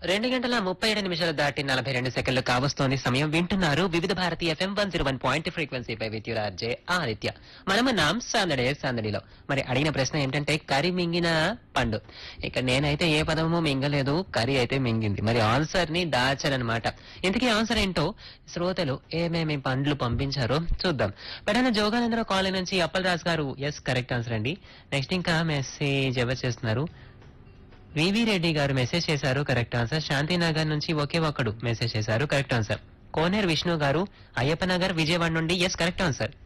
రెండు గంటల ముప్పై ఏడు నిమిషాలు దాటి నలభై రెండు సెకండ్లు కావస్తోంది సమయం వింటున్నారు Vividh Bharati FM one zero one point ఫ్రీక్వెన్సీపై విద్యురాజే ఆదిత్య మనము నాం సందడే సందడిలో మరి అడిగిన ప్రశ్న ఏంటంటే కరి మింగిన పండు ఇక నేనైతే ఏ పదము మింగలేదు కరి అయితే మింగింది మరి ఆన్సర్ ని దాచారనమాట ఇంతకీ ఆన్సర్ ఏంటో శ్రోతలు ఏమేమి పండ్లు పంపించారో చూద్దాం పెడన జోగానందరావు కాలనీ నుంచి అప్పలరాజు గారు ఎస్ కరెక్ట్ ఆన్సర్ అండి నెక్స్ట్ ఇంకా మెసేజ్ ఎవరు చేస్తున్నారు వివి రెడ్డి గారు మెసేజ్ చేశారు కరెక్ట్ ఆన్సర్ శాంతినగర్ నుంచి ఒకే ఒక్కడు మెసేజ్ చేశారు కరెక్ట్ ఆన్సర్ కోనేరు విష్ణు గారు అయ్యప్ప నగర్ విజయవాడ నుండి ఎస్ కరెక్ట్ ఆన్సర్